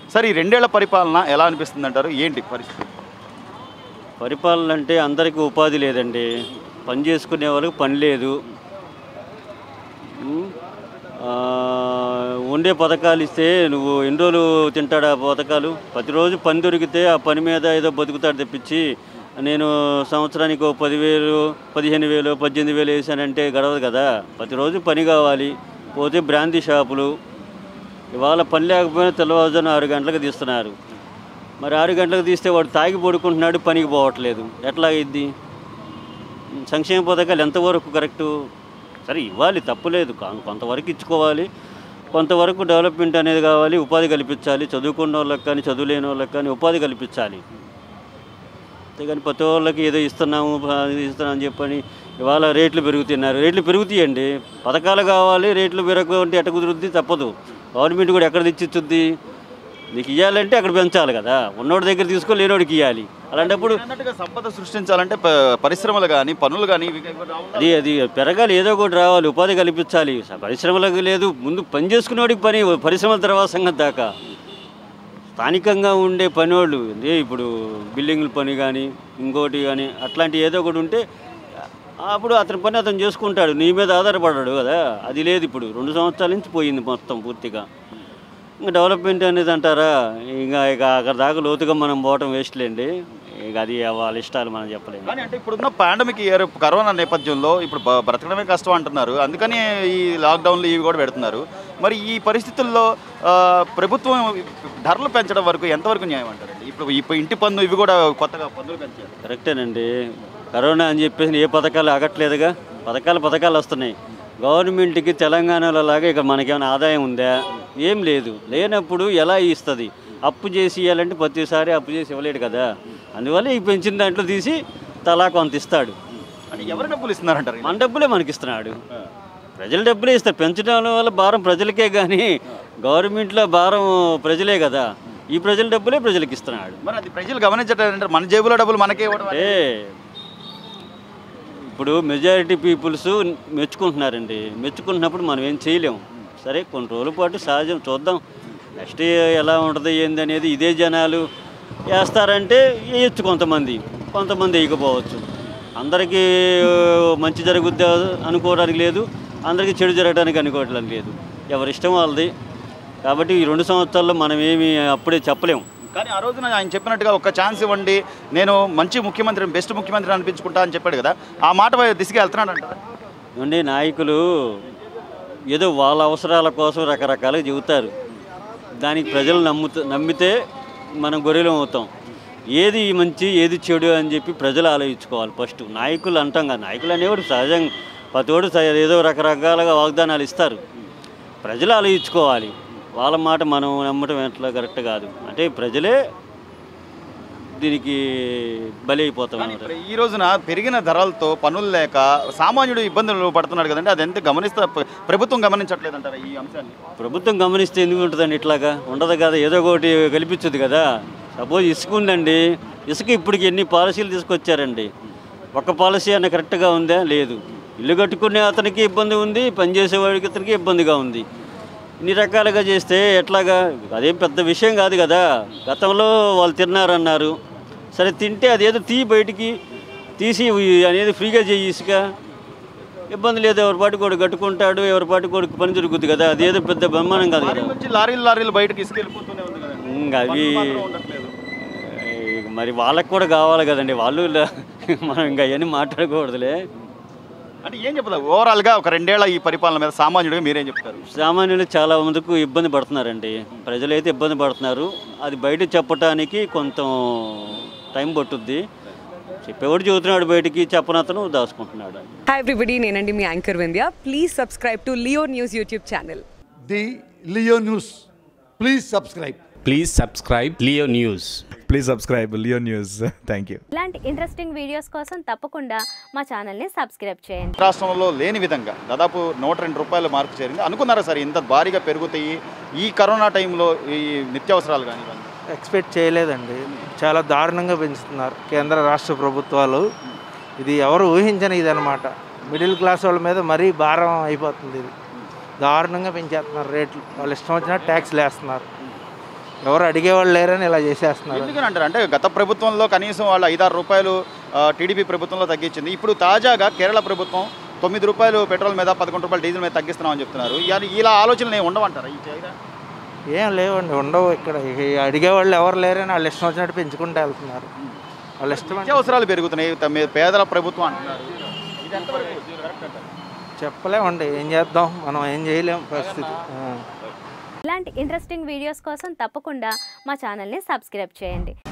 Sir ఈ రెండేళ్ల పరిపాలన ఎలా అనిపిస్తుంది అంటారు ఏంటి పరిస్థితి పరిపాలన అంటే అందరికీ ఉపాధి లేదండి పని చేసుకునే వాళ్ళకి పని లేదు ఉమ్, ఆ, ఉండే పథకాలు ఇస్తే నువ్వు ఎన్ని రోజులు తింటాడు ఆ పథకాలు ప్రతిరోజు పని దొరికితే ఆ పని మీద ఏదో బతుకుతాడు తెప్పించి నేను సంవత్సరానికి ఓ పదివేలు పదిహేను వేలు పద్దెనిమిది వేలు వేసానంటే గడవదు కదా ప్రతిరోజు పని కావాలి పోతే బ్రాంతి షాపులు ఇవాళ పని లేకపోయినా తెల్లవారుజామున ఆరు గంటలకు తీస్తున్నారు మరి ఆరు గంటలకు తీస్తే వాడు తాగి పడుకుంటున్నాడు పనికి పోవట్లేదు ఎట్లా అయింది సంక్షేమ పథకాలు ఎంతవరకు కరెక్టు సరే ఇవ్వాలి తప్పులేదు కా- కొంతవరకు ఇచ్చుకోవాలి కొంతవరకు డెవలప్మెంట్ అనేది కావాలి ఉపాధి కల్పించాలి చదువుకున్న వాళ్ళకి కానీ చదువులేని వాళ్ళకి కానీ ఉపాధి కల్పించాలి అంతేగాని ప్రతి వాళ్ళకి ఏదో ఇస్తున్నాము బా- ఇది ఇస్తున్నాం అని చెప్పని ఇవాళ రేట్లు పెరుగుతున్నారు రేట్లు పెరుగుతాయండి పథకాలు కావాలి రేట్లు పెరగకుంటే ఎట్ట కుదురుద్ది తప్పదు గవర్నమెంట్ కూడా ఎక్కడ తెచ్చిచ్చుద్ది నీకు ఇవ్వాలంటే అక్కడ పెంచాలి కదా ఉన్నోడి దగ్గర తీసుకో లేనోడికి ఇవ్వాలి అలాంటప్పుడు మీరు అన్నట్టుగా సంపద సృష్టించాలంటే ప- పరిశ్రమలు కానీ పనులు కానీ ఇవి రావాలి. అది అది పెరగాలి ఏదో ఒకటి రావాలి ఉపాధి కల్పించాలి పరిశ్రమలకు లేదు ముందు పని చేసుకునేవాడికి పని పరిశ్రమల తర్వాత సంగతి దాకా స్థానికంగా ఉండే పనివాళ్ళు అంటే ఇప్పుడు బిల్డింగ్ల పని కానీ ఇంకోటి కానీ అట్లాంటి ఏదో ఒకటి ఉంటే అప్పుడు అతని పని అతను చేసుకుంటాడు నీ మీద ఆధారపడ్డాడు కదా అది లేదు ఇప్పుడు రెండు సంవత్సరాల నుంచి పోయింది మొత్తం పూర్తిగా ఇంకా డెవలప్మెంట్ అనేది అంటారా ఇంకా ఇక అక్కడ దాకా లోతుగా మనం పోవటం వేస్ట్లేండి ఇక అది వాళ్ళ ఇష్టాలు మనం చెప్పలేము కానీ అంటే ఇప్పుడున్న పాండమిక్ ఇయర్ కరోనా నేపథ్యంలో ఇప్పుడు బ- బ్రతకడమే కష్టం అంటున్నారు అందుకని ఈ లాక్డౌన్లు ఇవి కూడా పెడుతున్నారు మరి ఈ పరిస్థితుల్లో ఆ, ప్రభుత్వం ధరలు పెంచడం వరకు ఎంతవరకు న్యాయం అంటారండి ఇప్పుడు ఇప్పుడు ఇంటి పన్ను ఇవి కూడా కొత్తగా పన్నులు పెంచారు కరెక్టేనండి కరోనా అని చెప్పేసి ఏ పథకాలు ఆగట్లేదుగా పథకాలు పథకాలు వస్తున్నాయి గవర్నమెంట్కి తెలంగాణలో లాగా ఇక మనకేమైనా ఆదాయం ఉందా ఏం లేదు లేనప్పుడు ఎలా ఇస్తుంది అప్పు చేసి ఇవ్వాలంటే ప్రతిసారి అప్పు చేసి ఇవ్వలేడు కదా అందువల్ల ఈ పెంచిన దాంట్లో తీసి తలా కొంత ఇస్తాడు అంటే ఎవరు డబ్బులు ఇస్తున్నారంటారు మన డబ్బులే మనకి ఇస్తున్నాడు ప్రజల డబ్బులే ఇస్తారు పెంచడం వల్ల భారం ప్రజలకే కానీ గవర్నమెంట్లో భారం ప్రజలే కదా ఈ ప్రజల డబ్బులే ప్రజలకు ఇస్తున్నాడు మరి అది ప్రజలు గమనించట్లేదంటే మన జేబులో డబ్బులు మనకే ఇవ్వడం అంటే ఇప్పుడు మెజారిటీ పీపుల్స్ మెచ్చుకుంటున్నారండి మెచ్చుకుంటున్నప్పుడు మనం ఏం చేయలేము సరే కొన్ని రోజుల పాటు సహజం చూద్దాం నెక్స్ట్ ఎలా ఉంటుంది ఏంది అనేది ఇదే జనాలు వేస్తారంటే వేయచ్చు కొంతమంది కొంతమంది వేయకపోవచ్చు అందరికీ మంచి జరుగుద్ది అనుకోవడానికి లేదు అందరికీ చెడు జరగడానికి అనుకోవడానికి లేదు ఎవరి ఇష్టం వాళ్ళది కాబట్టి ఈ రెండు సంవత్సరాల్లో మనం ఏమి అప్పుడే చెప్పలేము కానీ ఆ రోజున ఆయన చెప్పినట్టుగా ఒక ఛాన్స్ ఇవ్వండి నేను మంచి ముఖ్యమంత్రి బెస్ట్ ముఖ్యమంత్రి అనిపించుకుంటా అని చెప్పాడు కదా ఆ మాట వై- దిశగా వెళ్తున్నాడు అంటారా ఉండే నాయకులు ఏదో వాళ్ళ అవసరాల కోసం రకరకాలుగా చెబుతారు దానికి ప్రజలు నమ్ముత నమ్మితే మనం గొర్రెలం అవుతాం ఏది మంచి ఏది చెడు అని చెప్పి ప్రజలు ఆలోచించుకోవాలి ఫస్ట్ నాయకులు అంటాం కదా నాయకులు అనేవాడు సహజంగా ప్రతివాడు స- ఏదో రకరకాలుగా వాగ్దానాలు ఇస్తారు ప్రజలు ఆలోచించుకోవాలి వాళ్ళ మాట మనం నమ్మటం ఎట్లా కరెక్ట్ కాదు అంటే ప్రజలే దీనికి బలి అయిపోతాం అన్నమాట ఇప్పుడు ఈ రోజున పెరిగిన ధరలతో పనులు లేక సామాన్యుడు ఇబ్బందులు పడుతున్నాడు కదండి అది ఎంత గమనిస్తా ప్రభుత్వం గమనించట్లేదు అంటారా ఈ అంశాన్ని ప్రభుత్వం గమనిస్తే ఎందుకు ఉంటుందండి ఇట్లాగా ఉండదు కదా ఏదో ఒకటి కల్పించదు కదా సపోజ్ ఇసుక ఉందండి ఇసుక ఇప్పటికి ఎన్ని పాలసీలు తీసుకొచ్చారండి ఒక పాలసీ అన్న కరెక్ట్గా ఉందా లేదు ఇల్లు కట్టుకునే అతనికి ఇబ్బంది ఉంది పనిచేసేవాడికి అతనికి ఇబ్బందిగా ఉంది ఇన్ని రకాలుగా చేస్తే ఎట్లాగా అదేం పెద్ద విషయం కాదు కదా గతంలో వాళ్ళు తిన్నారన్నారు సరే తింటే అదేదో తీ బయటికి తీసి ఈ- అనేది ఫ్రీగా చేయి ఇసుక ఇబ్బంది లేదు ఎవరి పాటి కూడా కట్టుకుంటాడు ఎవరి పాటి కూడా పని జరుగుద్ది కదా అదేదో పెద్ద బ్రహ్మాండం కాదు లారీ కదా నుంచి లారీలు లారీలు బయటకు ఇసుకెళ్ళిపోతూనే ఉంది కదండి ఇంకా అవి పనులు మాత్రం ఉండట్లేదు. ఇక మరి వాళ్ళకి కూడా కావాలి కదండి వాళ్ళు ల- మనం ఇంకా అవన్నీ మాట్లాడకూడదులే అంటే ఏం చెప్తారు ఓవరాల్ గా ఒక రెండేళ్ల ఈ పరిపాలన మీద సామాన్యుడిగా మీరేం చెప్తారు సామాన్యులు చాలా మందికి ఇబ్బంది పడుతున్నారండి ప్రజలైతే ఇబ్బంది పడుతున్నారు అది బయట చెప్పటానికి కొంత టైం పట్టుద్ది చెప్పేవాడు చెబుతున్నాడు బయటికి చెప్పనతను దాచుకుంటున్నాడు హాయ్ ఎవ్రీబడి నేనండి మీ anchor Vindhya please subscribe to Leo News YouTube channel the Leo News. Please subscribe. Please subscribe Leo News. Please subscribe Leo News thank you ఇలాంటి ఇంట్రెస్టింగ్ వీడియోస్ కోసం తప్పకుండా మా ఛానల్ని సబ్స్క్రైబ్ చేయండి రాష్ట్రంలో లేని విధంగా దాదాపు నూట రెండు రూపాయల మార్కు చేరింది అనుకున్నారా సార్ ఇంత భారీగా పెరుగుతాయి ఈ కరోనా టైంలో ఈ నిత్యావసరాలు కానీ ఇవన్నీ ఎక్స్పెక్ట్ చేయలేదండి చాలా దారుణంగా పెంచుతున్నారు కేంద్ర రాష్ట్ర ప్రభుత్వాలు ఇది ఎవరు ఊహించని ఇది అనమాట మిడిల్ క్లాస్ వాళ్ళ మీద మరీ భారం అయిపోతుంది ఇది దారుణంగా పెంచేస్తున్నారు రేట్లు వాళ్ళు ఇష్టం వచ్చిన ట్యాక్స్లు వేస్తున్నారు ఎవరు అడిగేవాళ్ళు లేరని ఇలా చేసేస్తున్నారు ఎందుకని అంటారు అంటే గత ప్రభుత్వంలో కనీసం వాళ్ళు ఐదారు రూపాయలు ఆ, టీడీపీ ప్రభుత్వంలో తగ్గించింది ఇప్పుడు తాజాగా కేరళ ప్రభుత్వం తొమ్మిది రూపాయలు పెట్రోల్ మీద పదకొండు రూపాయలు డీజిల్ మీద తగ్గిస్తున్నామని చెప్తున్నారు ఇయాల- ఇలా ఆలోచనలు ఏమి ఉండవంటారా ఈ చైనా ఏం లేవండి ఉండవు ఇక్కడ ఇక అడిగేవాళ్ళు ఎవరు లేరని వాళ్ళు ఇష్టం వచ్చినట్టు పెంచుకుంటూ వెళ్తున్నారు వాళ్ళ ఇష్టం అంటే నిత్యావసరాలు పెరుగుతున్నాయి త- మీ పేదల ప్రభుత్వం అంటున్నారు ఇది ఎంతవరకు కరెక్ట్ అంటారు? చెప్పలేమండి ఏం చేద్దాం మనం ఏం చేయలేం పరిస్థితి ఆ. ఇలాంటి ఇంట్రెస్టింగ్ వీడియోస్ కోసం తప్పకుండా మా ఛానల్ని సబ్స్క్రైబ్ చేయండి